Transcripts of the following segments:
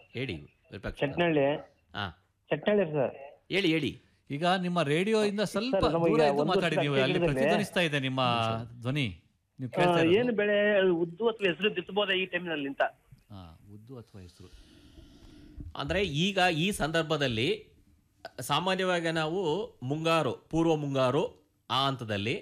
ಹೇಳಿ ವಿರೂಪಾಕ್ಷ ಚಟ್ನಳ್ಳಿ ಹಾ ಚಟ್ನಳ್ಳಿ ಸರ್ ಹೇಳಿ ಹೇಳಿ ಈಗ ನಿಮ್ಮ ರೇಡಿಯೋ ಇಂದ ಸ್ವಲ್ಪ ಸರ್, ನಮಗೆ ದೂರ ಇದ್ದು ಒಂದು ಮಾತಾಡಿ ನೀವು ಅಲ್ಲಿ ಕೇಳಿದ್ರೆ- ಪ್ರತಿಧ್ವನಿಸ್ತಾ ಇದೆ ನಿಮ್ಮ ಧ್ವನಿ ನೀವು ಆ, ಕೇಳ್ತಾ ಇರೋದು. ಏನು ಬೆಳೆ ಉದ್ದು ಅಥವಾ ಹೆಸರು ಬಿತ್ತಬೋದಾ ಈ ಟೈಮ್ನಲ್ಲಿ ಅಂತ ಹಾ, ಉದ್ದು ಅಥವಾ ಹೆಸರು ಅಂದರೆ ಈಗ ಈ ಸಂದರ್ಭದಲ್ಲಿ ಸಾಮಾನ್ಯವಾಗಿ ನಾವು ಮುಂಗಾರು ಪೂರ್ವ ಮುಂಗಾರು ಆ ಹಂತದಲ್ಲಿ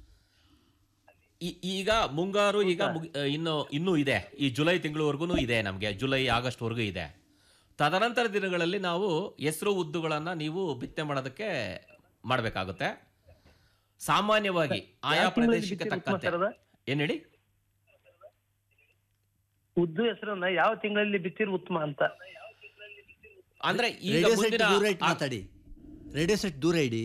ಈ- ಈಗ ಮುಂಗಾರು ಈಗ ಮುಗಿ- ಇನ್ನು ಇನ್ನೂ ಇದೆ ಈ ಜುಲೈ ತಿಂಗಳವರೆಗೂ ಇದೆ ನಮಗೆ ಜುಲೈ ಆಗಸ್ಟ್ವರೆಗೂ ಇದೆ ತದನಂತರ ದಿನಗಳಲ್ಲಿ ನಾವು ಹೆಸರು ಉದ್ದುಗಳನ್ನು ನೀವು ಬಿತ್ತನೆ ಮಾಡೋದಕ್ಕೆ ಮಾಡಬೇಕಾಗುತ್ತೆ ಸಾಮಾನ್ಯವಾಗಿ ಆಯಾ ಯಾವ ತಿಂಗಳಲ್ಲಿ ಪ್ರದೇಶಕ್ಕೆ ಬಿತ್ತಿದ್ರೆ ಉತ್ತಮ ತಕ್ಕಂತೆ ಸರ್ ಅದು? ಏನು ಹೇಳಿ ಉದ್ದು ಹೆಸರನ್ನ ಯಾವ ತಿಂಗಳಲ್ಲಿ ಬಿತ್ತಿರು ಉತ್ತಮ ಅಂತ ಅಂದ್ರೆ ಈಗ ರೇಡಿಯೋ ಸೆಟ್ ಮುಂದಿನ ದೂರ ಇಟ್ಟು ಮಾತಾಡಿ ರೇಡಿಯೋ ಸೆಟ್ ದೂರ ಇಡಿ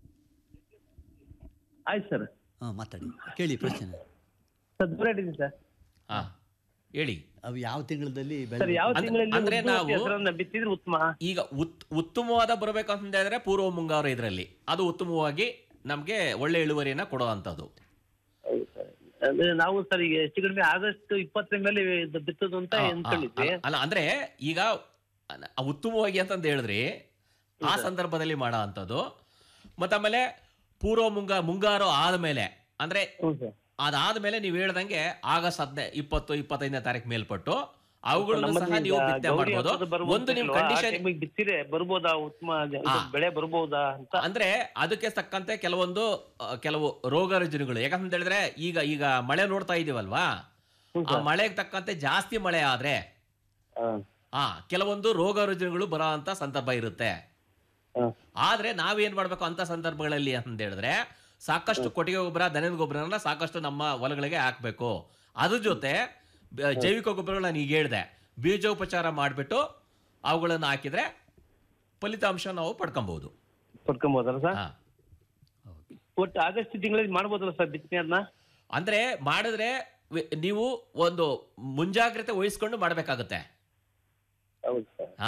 ಆಯ್ತು ಸರ್ ಹಾ ಮಾತಾಡಿ ಕೇಳಿ ಪ್ರಶ್ನೆ ಸರ್ ದೂರ ಇದ್ದೀನಿ ಸರ್ ಹಾ ಹೇಳಿ ಅವು ಯಾವ ತಿಂಗಳಲ್ಲಿ ಸರ್ ಬೆಳೆ ಯಾವ ಅಂದ್- ತಿಂಗಳಲ್ಲಿ ಅಂದ್ರೆ ಉದ್ದು ನಾವು- ಹೆಸರನ್ನ ಬಿತ್ತಿದ್ರೆ ಉತ್ತಮ ಈಗ ಉತ್ ಉತ್ತಮವಾದ ಬರಬೇಕು ಅಂತ ಹೇಳಿದ್ರೆ ಪೂರ್ವ ಮುಂಗಾರು ಇದರಲ್ಲಿ ಅದು ಉತ್ತಮವಾಗಿ ನಮಗೆ ಒಳ್ಳೆ ಇಳುವರಿಯನ್ನ ಕೊಡುವಂಥದ್ದು ಅಂದ್ರೆ ನಾವು ಸರ್ ಈಗ ಹೆಚ್ಚು ಕಡಿಮೆ ಆಗಸ್ಟ್ ಇಪ್ಪತ್ತರ ಮೇಲೆ ಇದು ಬಿತ್ತದು ಅಂತ ಆ, ಆ, ಅನ್ಕೊಂಡಿದ್ವಿ ಅಲ್ಲ- ಅಲ್ಲ ಅಂದ್ರೆ ಈಗ ಅನ- ಆ ಉತ್ತಮವಾಗಿ ಅಂತಂದು ಹೇಳಿದ್ರಿ ಆ ಸಂದರ್ಭದಲ್ಲಿ ಮಾಡೋ ಅಂಥದ್ದು ಮತ್ತಾಮೇಲೆ ಪೂರ್ವ ಮುಂಗಾ ಮುಂಗಾರು ಆದಮೇಲೆ ಅಂದ್ರೆ ಹ್ಞೂ ಸರ್ ಅದಾದ್ಮೇಲೆ ನೀವು ಹೇಳ್ದಂಗೆ ಆಗಸ್ಟ್ ಹದಿನೈ ಇಪ್ಪತ್ತು ಇಪ್ಪತ್ತೈದನೇ ತಾರೀಕು ಮೇಲ್ಪಟ್ಟು ಅವುಗಳನ್ನು ಸಹ ನಮ್ಮಲ್ಲಿ ನೀವು ಈಗ ಬಿತ್ತನೆ ಗೌರಿ ಮಾಡ್ಬೋದು ಹಬ್ಬದ ಬರ್ಬೋದು ಒಂದು ನಿಮ್ಮ ಅಲ್ವಾ? ಆ ಕಂಡೀಷನ್ ಟೈಮಿಗೆ ಬಿತ್ತಿರೆ ಬರ್ಬೋದಾ ಉತ್ತಮ ಇದು ಆ. ಬೆಳೆ ಬರ್ಬೋದಾ ಅಂತ ಅಂದ್ರೆ ಅದಕ್ಕೆ ತಕ್ಕಂತೆ ಕೆಲವೊಂದು ಆ, ಕೆಲವು ರೋಗ ರುಜಿನಗಳು ಯಾಕಂತ ಹೇಳಿದ್ರೆ ಈಗ ಈಗ ಮಳೆ ನೋಡ್ತಾ ಇದೀವಲ್ವಾ ಆ ಮಳೆಗೆ ತಕ್ಕಂತೆ ಜಾಸ್ತಿ ಮಳೆ ಆದ್ರೆ ಹಾ, ಆ ಕೆಲವೊಂದು ರೋಗ ರುಜಿನಗಳು ಬರೋ ಅಂತ ಸಂದರ್ಭ ಇರುತ್ತೆ ಹಾ. ಆದ್ರೆ ನಾವೇನ್ ಮಾಡ್ಬೇಕು ಅಂತ ಸಂದರ್ಭಗಳಲ್ಲಿ ಅಂತ ಹೇಳಿದ್ರೆ ಸಾಕಷ್ಟು ಕೊಟ್ಟಿಗೆ ಗೊಬ್ಬರ ದನದ ಗೊಬ್ಬರನ ಸಾಕಷ್ಟು ನಮ್ಮ ಹೊಲಗಳಿಗೆ ಹಾಕ್ಬೇಕು ಅದ್ರ ಜೊತೆ ಬ- ಜೈವಿಕ ಗೊಬ್ಬರಗಳನ್ನ ನಾನು ಈಗ ಹೇಳಿದೆ ಬೀಜೋಪಚಾರ ಮಾಡಿಬಿಟ್ಟು ಅವುಗಳನ್ನು ಹಾಕಿದ್ರೆ ಫಲಿತಾಂಶ ನಾವು ಪಡ್ಕೊಬಹುದು ಪಡ್ಕೊಬೋದಲ್ಲ ಸರ್ ಹಾ ಒಟ್ಟು ಆಗಸ್ಟ್ ತಿಂಗಳಲ್ಲಿ ಮಾಡ್ಬೋದಲ್ಲ ಸರ್ ಬಿತ್ತನೆ ಅದನ್ನ ಅಂದ್ರೆ ಮಾಡಿದ್ರೆ ವಿ- ನೀವು ಒಂದು ಮುಂಜಾಗ್ರತೆ ವಹಿಸ್ಕೊಂಡು ಮಾಡಬೇಕಾಗುತ್ತೆ ಹೌದು ಸರ್ ಹಾ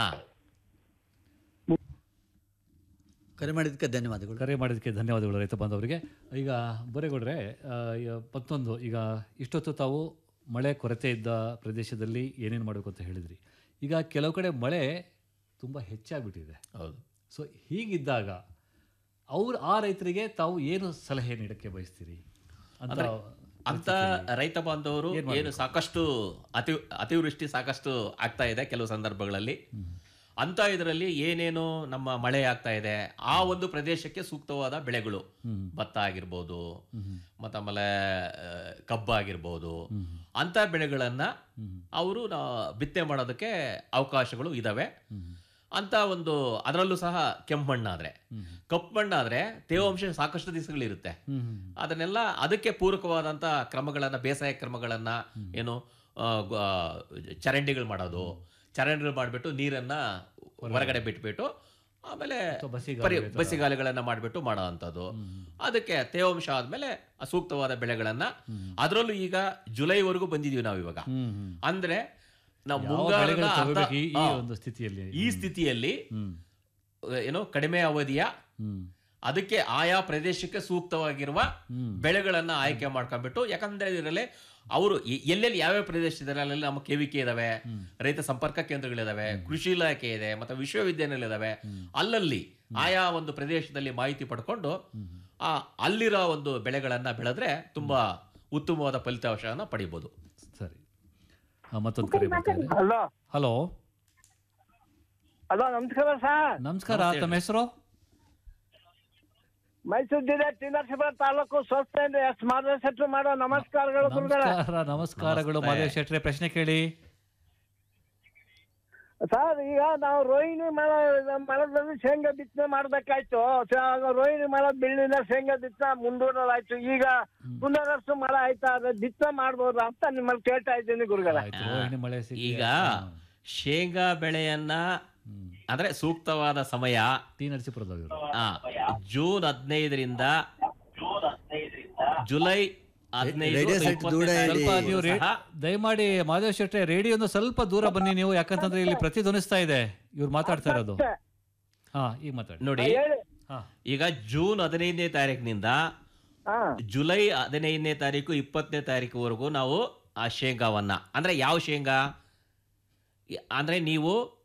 ಕರೆ ಮಾಡಿದ್ದಕ್ಕೆ ಧನ್ಯವಾದಗಳು ಕರೆ ಮಾಡಿದ್ದಕ್ಕೆ ಧನ್ಯವಾದಗಳು ರೈತ ಬಾಂಧವರಿಗೆ ಈಗ ಬರೇಗೌಡ್ರೆ ಆ, ಈಗ ಮತ್ತೊಂದು ಈಗ ಇಷ್ಟೊತ್ತು ತಾವು ಮಳೆ ಕೊರತೆ ಇದ್ದ ಪ್ರದೇಶದಲ್ಲಿ ಏನೇನು ಮಾಡಬೇಕು ಅಂತ ಹೇಳಿದ್ರಿ ಈಗ ಕೆಲವು ಕಡೆ ಮಳೆ ತುಂಬ ಹೆಚ್ಚಾಗ್ಬಿಟ್ಟಿದೆ ಹೌದು ಸೊ ಹೀಗಿದ್ದಾಗ ಅವ್ರು ಆ ರೈತರಿಗೆ ತಾವು ಏನು ಸಲಹೆ ನೀಡಕ್ಕೆ ಬಯಸ್ತೀರಿ ಅಂತ ಅಂತ ರೈತ ಬಾಂಧವರು ಏನು ಸಾಕಷ್ಟು ಅತಿ ಅತಿವೃಷ್ಟಿ ಸಾಕಷ್ಟು ಆಗ್ತಾ ಇದೆ ಕೆಲವು ಸಂದರ್ಭಗಳಲ್ಲಿ ಅಂತ ಇದರಲ್ಲಿ ಏನೇನು ನಮ್ಮ ಮಳೆ ಆಗ್ತಾ ಇದೆ ಆ ಒಂದು ಪ್ರದೇಶಕ್ಕೆ ಸೂಕ್ತವಾದ ಬೆಳೆಗಳು ಭತ್ತ ಆಗಿರ್ಬೋದು ಮತ್ತಾಮೇಲೆ ಆ, ಕಬ್ಬು ಆಗಿರ್ಬೋದು ಅಂತ ಬೆಳೆಗಳನ್ನ ಅವರು ಬಿತ್ತನೆ ಮಾಡೋದಕ್ಕೆ ಅವಕಾಶಗಳು ಇದಾವೆ ಅಂತ ಒಂದು ಅದರಲ್ಲೂ ಸಹ ಕೆಂಪು ಮಣ್ಣಾದ್ರೆ ಕಪ್ಪು ಮಣ್ಣಾದ್ರೆ ತೇವಾಂಶ ಸಾಕಷ್ಟು ದಿವಸಗಳಿರುತ್ತೆ ಅದನ್ನೆಲ್ಲ ಅದಕ್ಕೆ ಪೂರಕವಾದಂಥ ಕ್ರಮಗಳನ್ನ ಬೇಸಾಯ ಕ್ರಮಗಳನ್ನ ಏನು ಆ, ಗ- ಆ, ಚರಂಡಿಗಳು ಮಾಡೋದು ಚರಂಡಿಗಳು ಮಾಡಿಬಿಟ್ಟು ನೀರನ್ನ ಹೊರಗಡೆ ಬಿಟ್ಬಿಟ್ಟು ಆಮೇಲೆ ಬಸಿಗಾಲುವೆ ಪರಿ ಬಸಿಗಾಲಿಗಳನ್ನ ಮಾಡಿಬಿಟ್ಟು ಮಾಡೋ ಅಂಥದ್ದು ಅದಕ್ಕೆ ತೇವಾಂಶ ಆದ್ಮೇಲೆ ಆ ಸೂಕ್ತವಾದ ಬೆಳೆಗಳನ್ನ ಅದರಲ್ಲೂ ಈಗ ಜುಲೈವರೆಗೂ ಬಂದಿದೀವಿ ನಾವು ಇವಾಗ ಅಂದ್ರೆ ನಾವು ಯಾವ ಮುಂಗಾರದ ಬೆಳೆಗಳು ಅರ್ಧ- ತಗೋಬೇಕು ಈ- ಈ ಆ, ಒಂದು ಸ್ಥಿತಿಯಲ್ಲಿ ಈ ಸ್ಥಿತಿಯಲ್ಲಿ ಏನೋ ಕಡಿಮೆ ಅವಧಿಯ ಹ್ಮ್ ಅದಕ್ಕೆ ಆಯಾ ಪ್ರದೇಶಕ್ಕೆ ಸೂಕ್ತವಾಗಿರುವ ಬೆಳೆಗಳನ್ನ ಆಯ್ಕೆ ಮಾಡ್ಕೊಂಡ್ಬಿಟ್ಟು ಯಾಕಂದ್ರೆ ಇದರಲ್ಲಿ ಅವರು ಎ- ಎಲ್ಲೆಲ್ಲಿ ಯಾವ್ಯಾವ ಪ್ರದೇಶ ಇದಾರೆ ಅಲ್ಲೆಲ್ಲ ನಮ್ಮ ಕೆವಿಕೆ ಇದಾವೆ ರೈತ ಸಂಪರ್ಕ ಕೇಂದ್ರಗಳಿದಾವೆ ಕೃಷಿ ಇಲಾಖೆ ಇದೆ ಮತ್ತೆ ವಿಶ್ವವಿದ್ಯಾನಿಲಯ ಇದಾವೆ ಅಲ್ಲಲ್ಲಿ ಆಯಾ ಒಂದು ಪ್ರದೇಶದಲ್ಲಿ ಮಾಹಿತಿ ಪಡ್ಕೊಂಡು ಆ ಅಲ್ಲಿರೋ ಒಂದು ಬೆಳೆಗಳನ್ನ ಬೆಳೆದ್ರೆ ತುಂಬಾ ಉತ್ತಮವಾದ ಫಲಿತಾಂಶವನ್ನ ಪಡಿಬಹುದು ಸರಿ ಆ, ಮತ್ತೊಂದು ಕರೆ ಬರ್ತಾ ಇದೆ ಹಲೋ ಹಲೋ ಹಲೋ ನಮಸ್ಕಾರ ಸರ್ ನಮಸ್ಕಾರ ತಮ್ಮ ಹೆಸರು ಮೈಸೂರು ಜಿಲ್ಲೆ ಟಿ ನರಸೀಪುರ ತಾಲೂಕು ಸ್ವಸ್ಥೆಯಿಂದ ಎಸ್ ಮಾರ್ಗದರ್ಶನ ಮಾಡೋ ನಮಸ್ಕಾರಗಳು ಗುರುಗಳೇ ನಮಸ್ಕಾರ ನಮಸ್ಕಾರಗಳು ಮಾದೇವ್ ಶೆಟ್ರೆ ಪ್ರಶ್ನೆ ಕೇಳಿ ಸರ್ ಈಗ ನಾವು ರೋಹಿಣಿ ಮಳೆ ಮಳೆದಲ್ಲಿ ಶೇಂಗಾ ಬಿತ್ತನೆ ಮಾಡ್ಬೇಕಾಯ್ತು ಸ- ರೋಹಿಣಿ ಮಳೆ ಬೆಳ್ಳಿನ ಶೇಂಗಾ ಬಿತ್ತನೆ ಮುಂದೂಡಲಾಯ್ತು ಈಗ ಪುನರಸು ಮಳೆ ಆಯ್ತಾ ಅದ್ರ ಬಿತ್ತನೆ ಮಾಡ್ಬೋದಾ ಅಂತ ನಿಮ್ಮಲ್ಲಿ ಕೇಳ್ತಾ ಇದ್ದೀನಿ ಗುರುಗಳ ಆಯ್ತು ರೋಹಿಣಿ ಮಳೆ ಸಿಕ್ಕಿ ಈಗ ಶೇಂಗಾ ಬೆಳೆಯನ್ನ ಅಂದ್ರೆ ಸೂಕ್ತವಾದ ಸಮಯ ಟಿ ನರಸೀಪುರದವರು ಆ, ಜೂನ್ ಹದಿನೈದರಿಂದ ಜುಲೈ ಹದಿನೈದು ರೇಡಿಯೋ ಸೆಟ್ ಇಪ್ಪತ್ತನೇ ದೂರ ಇಡಿ. ಸ್ವಲ್ಪ ತಾರೀಕು ನೀವು ರೇ- ಸಹ ದಯಮಾಡಿ ಮಾದೇವ್ ಶೆಟ್ರೆ ರೇಡಿಯೋನು ಸ್ವಲ್ಪ ದೂರ ಬನ್ನಿ ನೀವು ಯಾಕಂತಂದ್ರೆ ಇಲ್ಲಿ ಪ್ರತಿಧ್ವನಿಸ್ತಾ ಇದೆ ಇವ್ರು ಮಾತಾಡ್ತಾ ಇರೋದು ಹಾ ಈಗ ಮಾತಾಡಿ ನೋಡಿ ಹೇಳಿ ಹಾ ಈಗ ಜೂನ್ ಹದಿನೈದನೇ ತಾರೀಕಿನಿಂದ ಹಾ ಜುಲೈ ಹದಿನೈದನೇ ತಾರೀಕು ಇಪ್ಪತ್ತನೇ ತಾರೀಕುವರೆಗೂ ನಾವು ಆ ಶೇಂಗಾವನ್ನ ಅಂದ್ರೆ ಯಾವ ಶೇಂಗಾ ಈ- ಅಂದ್ರೆ ನೀವು